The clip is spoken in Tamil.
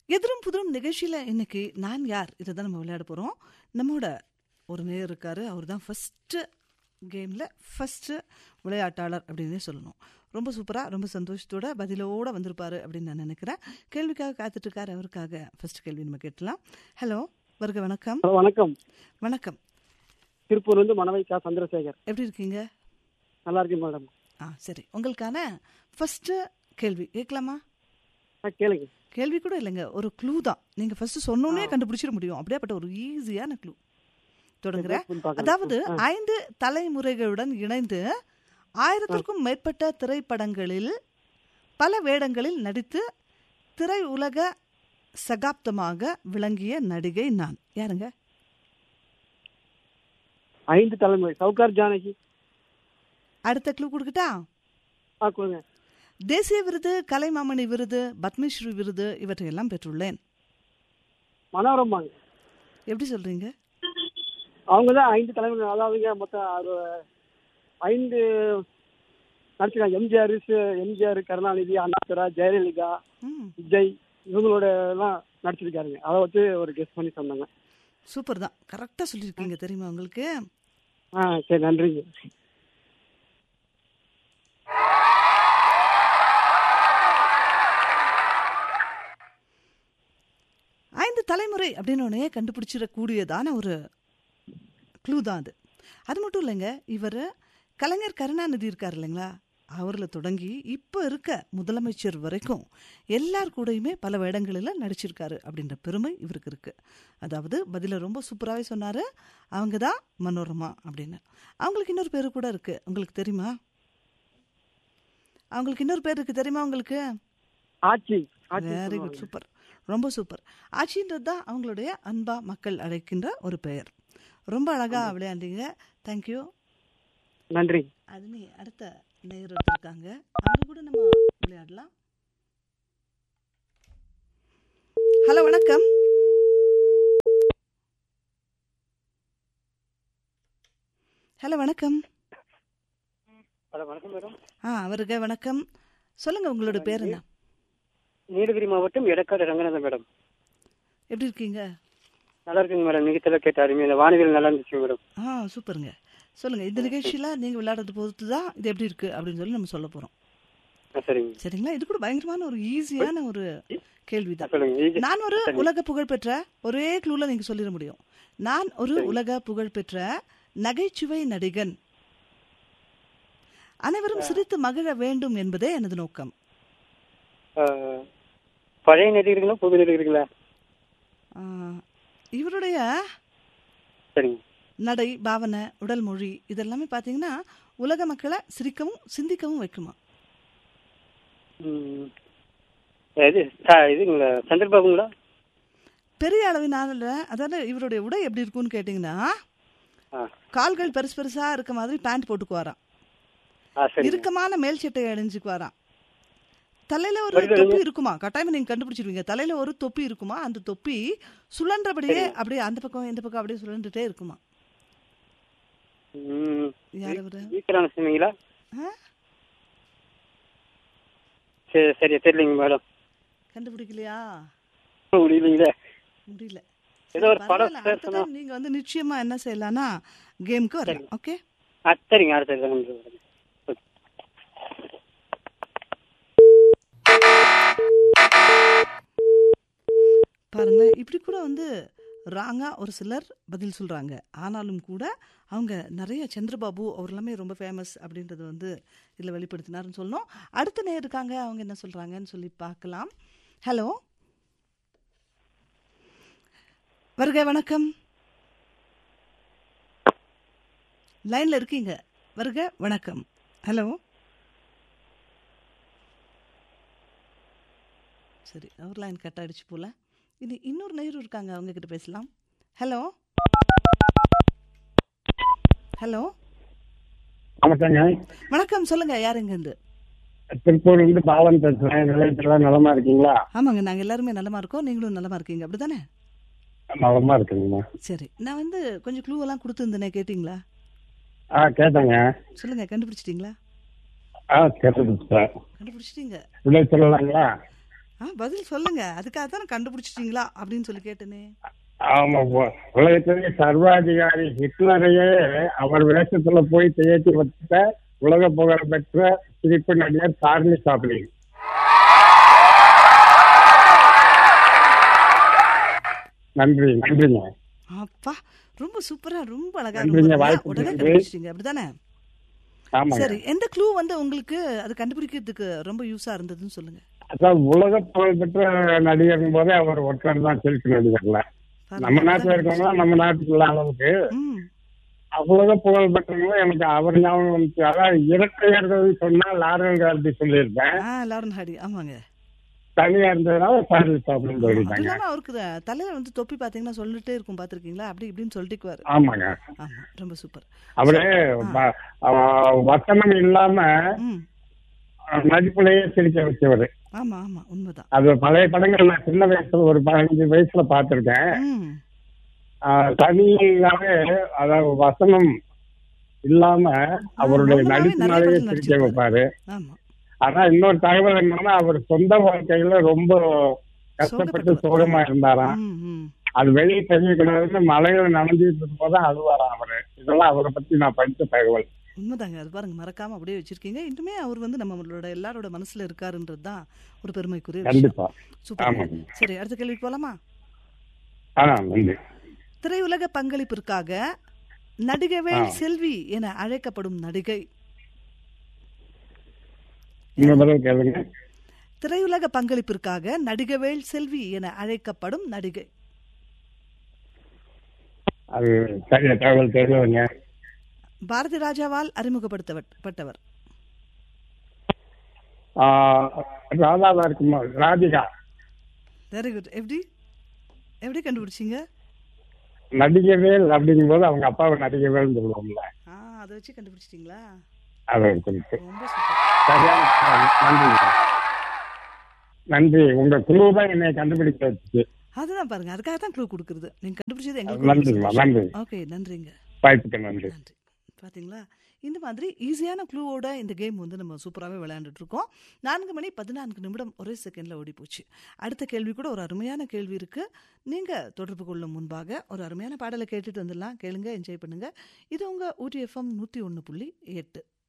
எதிரும் புதிரும் நிகழ்ச்சியில இன்னைக்கு நான் யார் இதை தான் நம்ம விளையாட போறோம் நம்மோட ஒரு நேர் இருக்காரு அவர் தான் ஃபர்ஸ்ட் கேம்ல ஃபர்ஸ்ட் விளையாட்டாளர் அப்படின்னே சொல்லணும் ரொம்ப சூப்பரா ரொம்ப சந்தோஷத்தோட பதிலோட வந்திருப்பாரு அப்படின்னு நான் நினைக்கிறேன் கேள்விக்காக காத்துட்டு இருக்காரு அவருக்காக ஃபர்ஸ்ட் கேள்வி நம்ம கேட்கலாம் ஹலோ வருக வணக்கம் ஹலோ வணக்கம் வணக்கம் திருப்பூர் வந்து மணவைக்கா சந்திரசேகர் எப்படி இருக்கீங்க நல்லா இருக்கேன் மேடம் ஆ சரி உங்களுக்கான ஃபர்ஸ்ட் கேள்வி கேட்கலாமா ஆ கேளுங்க கேள்வி கூட இல்லைங்க ஒரு க்ளூ தான் நீங்க ஃபர்ஸ்ட் சொன்னோன்னே கண்டுபிடிச்சிட முடியும் அப்படியேப்பட்ட ஒரு ஈஸியான க்ளூ தொடங்குறேன் சரி, பார்க்கலாம். அதாவது ஆ. ஐந்து தலைமுறைகளுடன் இணைந்து ஆயிரத்திற்கும் மேற்பட்ட திரைப்படங்களில் பல வேடங்களில் நடித்து திரை உலக சகாப்தமாக விளங்கிய நடிகை நான் யாருங்க ஐந்து தலைமுறை சவுகார் ஜானகி அடுத்த க்ளூ கொடுக்கட்டா ஆ கொடுங்க தேசிய விருது கலைமாமணி விருது பத்மஸ்ரீ விருது இவற்றையெல்லாம் பெற்றுள்ளேன் மனோரமாங்க எப்படி சொல்றீங்க அவங்க தான் ஐந்து தலைமுறை அதாவதுங்க மொத்தம் ஆறு- ஐந்து நடிச்சிருக்காங்க எம்ஜிஆர் எம்ஜிஆர் கருணாநிதி அண்ணாதுரா ஜெயலலிதா ம் விஜய் இவங்களோட எல்லாம் நடிச்சிருக்காருங்க அதை வச்சு ஒரு கெஸ்ட் பண்ணி சொன்னாங்க சூப்பர் தான் கரெக்டாக சொல்லியிருக்கீங்க தெரியுமா உங்களுக்கு ஆ சரி நன்றிங்க ஐந்து தலைமுறை அப்படின்னு உடனே கண்டுபிடிச்சிடக்கூடியதான ஒரு க்ளூ தான் அது அது மட்டும் இல்லைங்க இவர் கலைஞர் கருணாநிதி இருக்கார் இல்லைங்களா அவரில் தொடங்கி இப்போ இருக்க முதலமைச்சர் வரைக்கும் எல்லார் கூடயுமே பல வேடங்களில் நடிச்சிருக்காரு அப்படின்ற பெருமை இவருக்கு இருக்கு அதாவது பதில ரொம்ப சூப்பராகவே சொன்னார் அவங்க தான் மனோரமா அப்படின்னு அவங்களுக்கு இன்னொரு பேர் கூட இருக்கு உங்களுக்கு தெரியுமா அவங்களுக்கு இன்னொரு பேர் இருக்கு தெரியுமா உங்களுக்கு ஆட்சி ஆட்சி வெரி குட் சொல்லுவாங்க. சூப்பர் ரொம்ப சூப்பர் ஆட்சின்றது தான் அவங்களுடைய அன்பா மக்கள் அழைக்கின்ற ஒரு பெயர் ரொம்ப அழகா விளையாண்டீங்க தேங்க்யூ நன்றி அது நீ அடுத்த நேர் இருக்காங்க அவங்க கூட நம்ம விளையாடலாம் ஹலோ வணக்கம் ஹலோ வணக்கம் ஹலோ வணக்கம் மேடம் ஆ அவருங்க வணக்கம் சொல்லுங்க உங்களோட பேர் என்ன நீலகிரி மாவட்டம் எடக்காடு ரங்கநாதன் மேடம் எப்படி இருக்கீங்க நல்லா இருக்குங்க மேடம் நீங்க கேட்ட அருமையா இந்த வானவில் நல்லா இருந்துச்சு மேடம் ஆ சூப்பருங்க சொல்லுங்க இந்த நிகழ்ச்சியில நீங்க விளையாடுறது பொறுத்து தான் இது எப்படி இருக்கு அப்படின்னு சொல்லி நம்ம சொல்ல போறோம் ஆ, சரிங்க சரிங்களா இது கூட பயங்கரமான ஒரு ஈஸியான ஒரு ஆ, கேள்விதான் சொல்லுங்க ஈஸி- நான் ஒரு சரி. உலக புகழ்பெற்ற ஒரே க்ளூல நீங்க சொல்லிட முடியும் நான் ஒரு உலக புகழ்பெற்ற நகைச்சுவை நடிகன் அனைவரும் சிரித்து மகிழ வேண்டும் என்பதே எனது நோக்கம் ஆ, பழைய நடிகர்களா புது நடிகர்களா ஆ, இவருடைய சரிங்க நடை பாவனை உடல் மொழி இதெல்லாமே பாத்தீங்கன்னா உலக மக்களை சிரிக்கவும் சிந்திக்கவும் வைக்குமா ம். இது ச- இதுங்களா சந்திரபாபுங்களா பெரிய அளவினால அதாவது இவருடைய உடை எப்படி இருக்கும்னு கேட்டிங்கன்னா ஆ கால்கள் பெருசு பெருசா இருக்க மாதிரி பேண்ட் போட்டுக்குவாராம் ஆ சரி இறுக்கமான மேல் சட்டை அணிஞ்சுக்குவாராம் தலையில ஒரு வருது, தொப்பி இருக்குமா கட்டாயமா நீங்க கண்டுபிடிச்சிருவீங்க தலையில ஒரு தொப்பி இருக்குமா அந்த தொப்பி சுழன்றபடியே அப்படியே அந்த பக்கம் இந்த பக்கம் அப்படியே சுழண்டுட்டே இருக்குமா ம் யார் அவரு ஈக்கரான சொன்னீங்களா ஆ? சரி சரி தெரியலைங்க மேடம் கண்டுபிடிக்கலையா முடியலைங்களே முடியல ஏதோ ஒரு படம் பரவாயில்ல, அடுத்த பேசணும். time நீங்க வந்து நிச்சயமா என்ன செய்யலாம்னா கேமுக்கு வரலாம் ஓகே ஆ சரிங்க அடுத்த இது வந்து வரேன். ஓகே. பாருங்க இப்படி கூட வந்து ராங்கா ஒரு சிலர் பதில் சொல்றாங்க ஆனாலும் கூட அவங்க நிறைய சந்திரபாபு அவர் எல்லாமே ரொம்ப ஃபேமஸ் அப்படின்றது வந்து இதில் வெளிப்படுத்தினாருன்னு சொல்லணும் அடுத்த நேரம் இருக்காங்க அவங்க என்ன சொல்றாங்கன்னு சொல்லி பார்க்கலாம் ஹலோ வருக வணக்கம் லைன்ல இருக்கீங்க வருக வணக்கம் ஹலோ சரி அவர் லைன் கட் ஆயிடுச்சு போல இனி இன்னொரு நேரம் இருக்காங்க அவங்க கிட்ட பேசலாம் ஹலோ ஹலோ வணக்கங்க வணக்கம் சொல்லுங்க யாருங்க இருந்து திருப்பூர்ல இருந்து பாலன் பேசுறேன் நிலையத்துல நலமா இருக்கீங்களா ஆமாங்க நாங்க எல்லாருமே நலமா இருக்கோம் நீங்களும் நலமா இருக்கீங்க அப்படிதானே நலமா இருக்குங்கம்மா சரி நான் வந்து கொஞ்சம் க்ளூ எல்லாம் கொடுத்துருந்தேனே கேட்டிங்களா ஆ கேட்டேங்க சொல்லுங்க கண்டுபிடிச்சிட்டீங்களா ஆ கேட்டுருச்சு சார் கண்டுபிடிச்சிட்டீங்க விலை சொல்லலாங்களா ஆ பதில் சொல்லுங்க அதுக்காக தான் கண்டுபிடிச்சிட்டீங்களா அப்படின்னு சொல்லி கேட்டேனே ஆமா உ- உலகத்திலேயே சர்வாதிகாரி ஹிட்லரையே அவர் வேஷத்துல போய் தேய்ச்சி வச்சுட்ட உலக புகழ் பெற்ற சிரிப்பு நடிகர் சார்லி சாப்ளின் நன்றி நன்றிங்க அப்பா ரொம்ப சூப்பரா ரொம்ப அழகா நன்றிங்க, ரொம்ப வாய்ப்புக்கு உடனே நன்றி. கண்டுபிடிச்சிட்டீங்க அப்படிதானே ஆமாங்க சரி எந்த க்ளூ வந்து உங்களுக்கு அது கண்டுபிடிக்கிறதுக்கு ரொம்ப யூஸா இருந்ததுன்னு சொல்லுங்க அதான் உலக புகழ் பெற்ற நடிகர் போதே அவர் ஒருத்தர் தான் சிரிப்பு நடிகர்ல நம்ம நாட்டுல இருக்கவங்க நம்ம நாட்டுக்குள்ள அளவுக்கு ம் உலக புகழ் பெற்றவங்க எனக்கு அவர் ஞாபகம் வந்துச்சு அதான் இரட்டையர்கள் சொன்னா லாரல் கார்டி சொல்லியிருப்பேன் ஆ லாரன் ஹாடி ஆமாங்க தனியா இருந்ததுனால சார்லி சாப்ளின் அது சொல்லிட்டாங்க இல்லாம அவருக்கு த- தலையில வந்து தொப்பி பாத்தீங்கன்னா சொல்லிட்டே இருக்கும் பாத்திருக்கீங்களா அப்படி இப்படின்னு சொல்லிட்டுக்குவாரு ஆமாங்க ஆமா ரொம்ப சூப்பர் அவரு வ- ஆ, வசனம் இல்லாம ம் நடிப்புலயே சிரிக்க வச்சவர் ஆமா ஆமா உண்மைதான் அது பழைய படங்கள் நான் சின்ன வயசுல ஒரு பதினஞ்சு வயசுல பார்த்திருக்கேன் ம் ஆ, தனியாவே அதாவது வசனம் இல்லாம அவருடைய மௌனமாவே நிறைய நடிப்பினாலேயே படங்கள் சிரிக்க நடிச்சிருக்காரு. வைப்பாரு ஆமா ஆனா இன்னொரு தகவல் என்னன்னா அவர் சொந்த வாழ்க்கையில ரொம்ப கஷ்டப்பட்டு சோகப்பட்டவர். சோகமா இருந்தாராம் ம் ம் அது வெளியே தெரியக்கூடாதுன்னு மலையில நனைஞ்சிட்டு இருக்கும்போது அழுவாராம் அவரு இதெல்லாம் அவரை பத்தி நான் படிச்ச தகவல் உண்மைதாங்க அது பாருங்க மறக்காம அப்படியே வச்சிருக்கீங்க இன்னுமே அவர் வந்து நம்மளோட எல்லாரோட மனசுல இருக்காருன்றது தான் ஒரு பெருமைக்குரிய விஷயம் கண்டிப்பா சூப்பர் ஆமாங்க. சரி அடுத்த கேள்விக்கு போலாமா ஆ நன்றி திரையுலக பங்களிப்பிற்காக நடிகவேல் ஆ. செல்வி என அழைக்கப்படும் நடிகை இன்னொரு தடவை கேளுங்க திரையுலக பங்களிப்பிற்காக நடிகவேல் செல்வி என அழைக்கப்படும் நடிகை அது சரியா தகவல் தெரியலங்க பாரதி ராஜாவால் அறிமுகப்படுத்தப்பட்டவர் ஆ, ராதாவா இருக்குமா ராதிகா வெரி குட் எப்படி எப்படி கண்டுபிடிச்சீங்க நடிகவேல் அப்படிங்கும்போது அவங்க அப்பாவை நடிகவேல்னு சொல்லுவோம்ல ஆ அதை வச்சு கண்டுபிடிச்சிட்டீங்களா அது குறித்து ரொம்ப சூப்பர் சரியான நன்றிங்க நன்றி உங்க குழு தான் என்னை கண்டுபிடிக்க வச்சுச்சு அதுதான் பாருங்க அதுக்காக தான் க்ளூ கொடுக்குறது நீங்க கண்டுபிடிச்சது நன்றிங்கம்மா எங்களுக்கு நன்றி ஓகே நன்றிங்க வாய்ப்புக்கு நன்றி நன்றி பாத்தீங்களா இந்த மாதிரி ஈஸியான க்ளூவோட இந்த கேம் வந்து நம்ம சூப்பராகவே விளையாண்டுட்டு இருக்கோம் நான்கு மணி பதினான்கு நிமிடம் ஒரே செகண்ட்ல ஓடி போச்சு அடுத்த கேள்வி கூட ஒரு அருமையான கேள்வி இருக்கு நீங்க தொடர்பு கொள்ளும் முன்பாக ஒரு அருமையான பாடலை கேட்டுட்டு வந்துடலாம் கேளுங்க என்ஜாய் பண்ணுங்க இது உங்க ஊட்டி எஃப்எம் நூற்றி ஒன்று புள்ளி எட்டு